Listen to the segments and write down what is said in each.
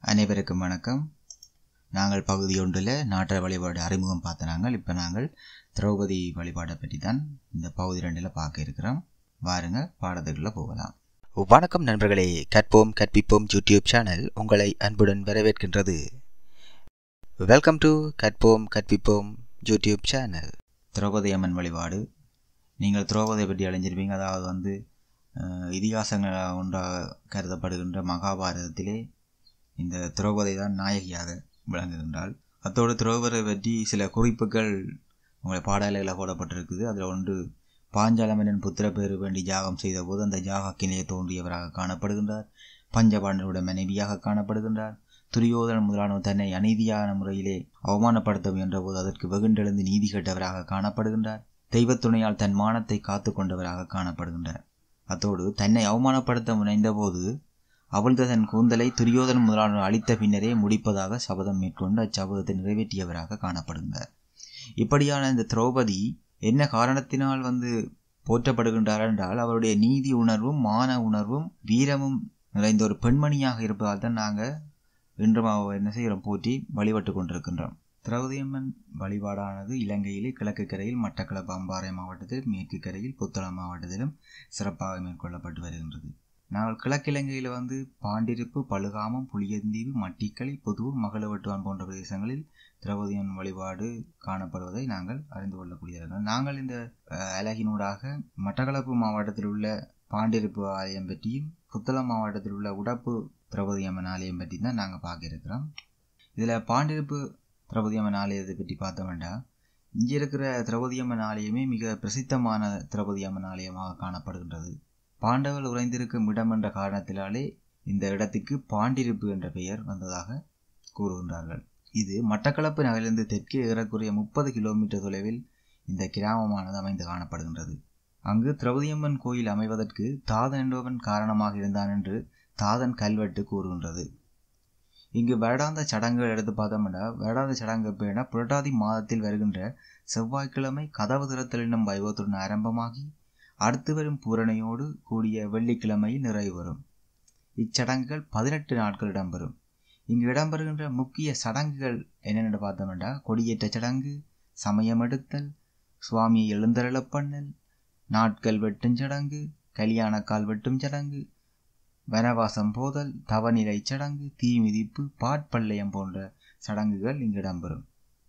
அனைவருக்கும் வணக்கம் நாங்கள் பகுதி ஒன்றில் நாட்டர் வழிபாடு அறிமுகம் பார்த்த நாங்கள் இப்போ நாங்கள் திரௌபதி வழிபாடை பற்றி தான் இந்த பகுதி ரெண்டில் பார்க்க இருக்கிறோம் வாருங்க பாடத்துக்குள்ளே போகலாம் வணக்கம் நண்பர்களே கற்போம் கற்பிப்போம் யூடியூப் சேனல் உங்களை அன்புடன் வரவேற்கின்றது வெல்கம் டு கற்போம் கற்பிப்போம் யூடியூப் சேனல் திரௌபதி அம்மன் வழிபாடு நீங்கள் திரௌபதியை பற்றி அழிஞ்சிருப்பீங்க அதாவது வந்து அஹ், இதிகாசங்கள் ஒன்றாக கருதப்படுகின்ற மகாபாரதத்திலே இந்த திரௌபதி தான் நாயகியாக விளங்குகின்றாள் அத்தோடு திரௌபதியை பற்றி சில குறிப்புகள் உங்களை பாடல்களில் போடப்பட்டிருக்குது அதில் ஒன்று பாஞ்சாலமன்னன் புத்திர பேறு வேண்டி யாகம் செய்தபோது அந்த யாகக்கினையை தோன்றியவராக காணப்படுகின்றார் பஞ்சபாண்டனுடைய மனைவியாக காணப்படுகின்றார் துரியோதனன் முதலானவர் தன்னை அநீதியான முறையிலே அவமானப்படுத்த முயன்றபோது அதற்கு வெகுண்டெழுந்து நீதி கேட்டவராக காணப்படுகின்றார் தெய்வத் துணையால் தன் மானத்தை காத்து கொண்டவராக காணப்படுகின்றார் அத்தோடு தன்னை அவமானப்படுத்த முனைந்தபோது அவிழ்ந்த தன் கூந்தலை துரியோதனன் முதலானவர் அழித்த பின்னரே முடிப்பதாக சபதம் மேற்கொண்டு அச்சபதத்தை நிறைவேற்றியவராக காணப்படுகின்றார் இப்படியான இந்த திரௌபதி என்ன காரணத்தினால் வந்து போற்றப்படுகின்றார் என்றால் அவருடைய நீதி உணர்வும் மான உணர்வும் வீரமும் நிறைந்த ஒரு பெண்மணியாக இருப்பதால் தான் நாங்கள் இன்றும் அவ என்ன செய்கிறோம் போற்றி வழிபட்டு கொண்டிருக்கின்றோம் திரௌதியம்மன் வழிபாடானது இலங்கையிலே கிழக்கு கரையில் மட்டக்களப்பு அம்பாறை மாவட்டத்தில் மேற்கு கரையில் புத்தளம் மாவட்டத்திலும் சிறப்பாக மேற்கொள்ளப்பட்டு வருகின்றது நாங்கள் கிழக்கிழங்கையில் வந்து பாண்டிருப்பு பழுகாமம் புளியந்தீவு மட்டிக்களி புதூர் மகளவட்டுவான் போன்ற பிரதேசங்களில் திரௌதியம்மன் வழிபாடு காணப்படுவதை நாங்கள் அறிந்து கொள்ளக்கூடியவர்கள் நாங்கள் இந்த அஹ், அலகினூடாக மட்டக்களப்பு மாவட்டத்தில் உள்ள பாண்டிருப்பு ஆலயம் பற்றியும் புத்தளம் மாவட்டத்தில் உள்ள உடப்பு திரௌபதி அம்மன் ஆலயம் பற்றி தான் நாங்கள் பார்க்க இருக்கிறோம் இதில் பாண்டிருப்பு திரௌபதி அம்மன் ஆலயத்தை பற்றி பார்த்தோம்னா இங்கே இருக்கிற திரௌபதி அம்மன் ஆலயமே மிக பிரசித்தமான திரௌபதி அம்மன் ஆலயமாக காணப்படுகின்றது பாண்டவர்கள் உறைந்திருக்கும் இடம் என்ற காரணத்தினாலே இந்த இடத்துக்கு பாண்டிருப்பு என்ற பெயர் வந்ததாக கூறுகின்றார்கள் இது மட்டக்களப்பு நகரிலிருந்து தெற்கே ஏறக்குறைய முப்பது கிலோமீட்டர் தொலைவில் இந்த கிராமமானது அமைந்து காணப்படுகின்றது அங்கு திரௌதியம்மன் கோயில் அமைவதற்கு தாதன் என்பவன் காரணமாக இருந்தான் என்று தாதன் கல்வெட்டு கூறுகின்றது இங்கு வருடாந்த சடங்குகள் எடுத்து பார்த்தோம்னா வருடாந்த சடங்கு எப்படின்னா புரட்டாதி மாதத்தில் வருகின்ற செவ்வாய்க்கிழமை கதவு திறத்தல் என்னும் வைபவத்துடன் ஆரம்பமாகி அடுத்து வரும் பூரணையோடு கூடிய வெள்ளிக்கிழமையில் நிறைவு வரும் இச்சடங்குகள் பதினெட்டு நாட்கள் இடம்பெறும் இங்கு இடம்பெறுகின்ற முக்கிய சடங்குகள் என்னென்னு பார்த்தோம்னா கொடியேற்ற சடங்கு சமயம் எடுத்தல் சுவாமியை எழுந்தருளப் பண்ணல் நாட்கள் வெட்டும் சடங்கு கல்யாணக்கால் வெட்டும் சடங்கு வனவாசம் போதல் தவநிலை சடங்கு தீ மிதிப்பு பாட்பள்ளயம் போன்ற சடங்குகள் இங்கு இடம்பெறும்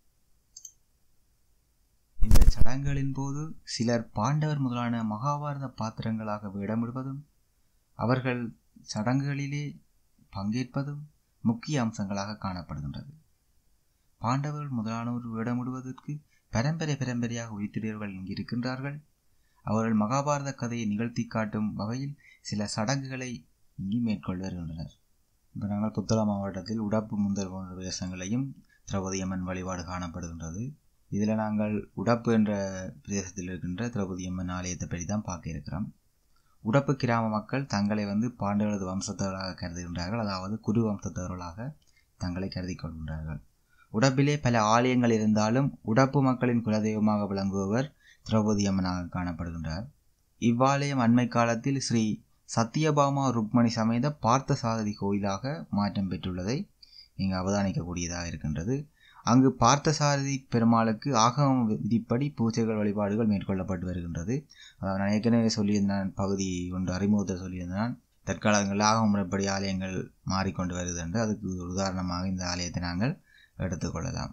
இந்த சடங்குகளின் போது சிலர் பாண்டவர் முதலான மகாபாரத பாத்திரங்களாக வேடமிடுவதும் அவர்கள் சடங்குகளிலே பங்கேற்பதும் முக்கிய அம்சங்களாக காணப்படுகின்றது பாண்டவர்கள் முதலானோர் வேடமிடுவதற்கு பரம்பரை பரம்பரையாக உயிர்த்திடர்கள் இங்கு இருக்கின்றார்கள் அவர்கள் மகாபாரத கதையை நிகழ்த்தி காட்டும் வகையில் சில சடங்குகளை இங்கு மேற்கொண்டு வருகின்றனர் இப்போ நாங்கள் புத்தள மாவட்டத்தில் உடப்பு முந்தல் போன்ற பிரதேசங்களையும் திரௌபதியம்மன் வழிபாடு காணப்படுகின்றது இதில் நாங்கள் உடப்பு என்ற பிரதேசத்தில் இருக்கின்ற திரௌபதியம்மன் ஆலயத்தை பற்றி தான் பார்க்க இருக்கிறோம் உடப்பு கிராம மக்கள் தங்களை வந்து பாண்டவரது வம்சத்தவர்களாக கருதுகின்றார்கள் அதாவது குரு வம்சத்தவர்களாக தங்களை கருதி கொள்கின்றார்கள் உடப்பிலே பல ஆலயங்கள் இருந்தாலும் உடப்பு மக்களின் குலதெய்வமாக விளங்குபவர் திரௌபதி அம்மனாக காணப்படுகின்றார் இவ்வாலயம் அண்மை காலத்தில் ஸ்ரீ சத்தியபாமா ருக்மணி சமேத பார்த்த சாரதி கோயிலாக மாற்றம் பெற்றுள்ளதை இங்கு அவதானிக்கக்கூடியதாக இருக்கின்றது அங்கு பார்த்தசாரதி பெருமாளுக்கு ஆகம விதிப்படி பூஜைகள் வழிபாடுகள் மேற்கொள்ளப்பட்டு வருகின்றது அதாவது நான் ஏற்கனவே சொல்லியிருந்தேன் பகுதி ஒன்று அறிமுகத்தை சொல்லியிருந்தேன் தற்காலங்களில் ஆகம முறைப்படி ஆலயங்கள் மாறிக்கொண்டு வருது என்று அதுக்கு ஒரு உதாரணமாக இந்த ஆலயத்தை நாங்கள் எடுத்துக்கொள்ளலாம்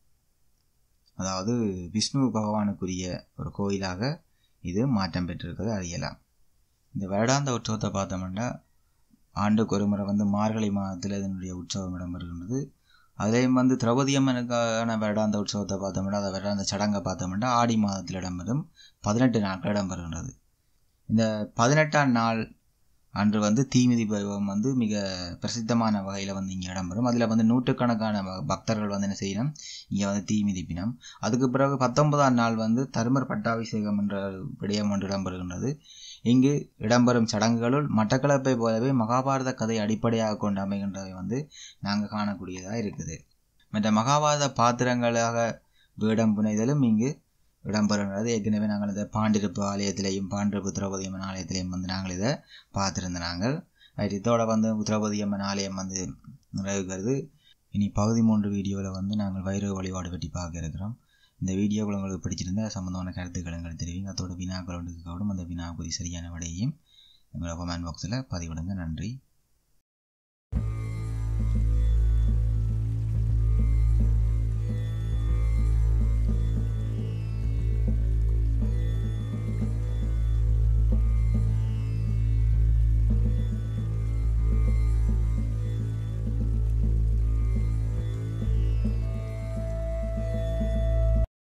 அதாவது விஷ்ணு பகவானுக்குரிய ஒரு கோயிலாக இது மாற்றம் பெற்றிருக்கிறது அறியலாம் இந்த வருடாந்த உற்சவத்தை பார்த்தோம்னா ஆண்டுக்கு ஒரு முறை வந்து மார்கழி மாதத்தில் இதனுடைய உற்சவம் இடம்பெறுகின்றது அதுலேயும் வந்து திரௌபதி அம்மனுக்கான வருடாந்த உற்சவத்தை பார்த்தோம்னா அதை வருடாந்த சடங்கை பார்த்தோம்னா ஆடி மாதத்தில் இடம்பெறும் பதினெட்டு நாட்கள் இடம்பெறுகின்றது இந்த பதினெட்டாம் நாள் அன்று வந்து தீமிதி பருவம் வந்து மிக பிரசித்தமான வகையில் வந்து இங்கே இடம்பெறும் அதில் வந்து நூற்றுக்கணக்கான ப- பக்தர்கள் வந்து என்ன செய்யணும் இங்கே வந்து தீ மிதிப்பினம் அதுக்கு பிறகு பத்தொன்பதாம் நாள் வந்து தருமர் பட்டாபிஷேகம் என்ற விடயம் ஒன்று இடம்பெறுகின்றது இங்கு இடம்பெறும் சடங்குகளுள் மட்டக்களப்பை போலவே மகாபாரத கதை அடிப்படையாக கொண்டு அமைகின்றவை வந்து நாங்கள் காணக்கூடியதாக இருக்குது மற்ற மகாபாரத பாத்திரங்களாக வேடம் புனைதலும் இங்கு இடம்பெறுகிறது ஏற்கனவே நாங்கள் இதை பாண்டிருப்பு ஆலயத்திலையும் பாண்டிருப்பு திரௌபதி அம்மன் ஆலயத்திலையும் வந்து நாங்கள் இதை பார்த்துருந்த நாங்கள் ரைட் இதோட வந்து திரௌபதி அம்மன் ஆலயம் வந்து நிறைவுக்கு வருது இனி பகுதி மூன்று வீடியோவில் வந்து நாங்கள் வைரவ வழிபாடு பற்றி பார்க்க இருக்கிறோம் இந்த வீடியோக்கள் உங்களுக்கு பிடிச்சிருந்தா சம்மந்தமான கருத்துக்கள் எங்களுக்கு தெரிவிங்க அதோட வினாக்கள் ஒன்றுக்கு கவனம் அந்த வினாக்குறி சரியான விடையையும் எங்களோட கமெண்ட் பாக்ஸில் பதிவிடுங்க நன்றி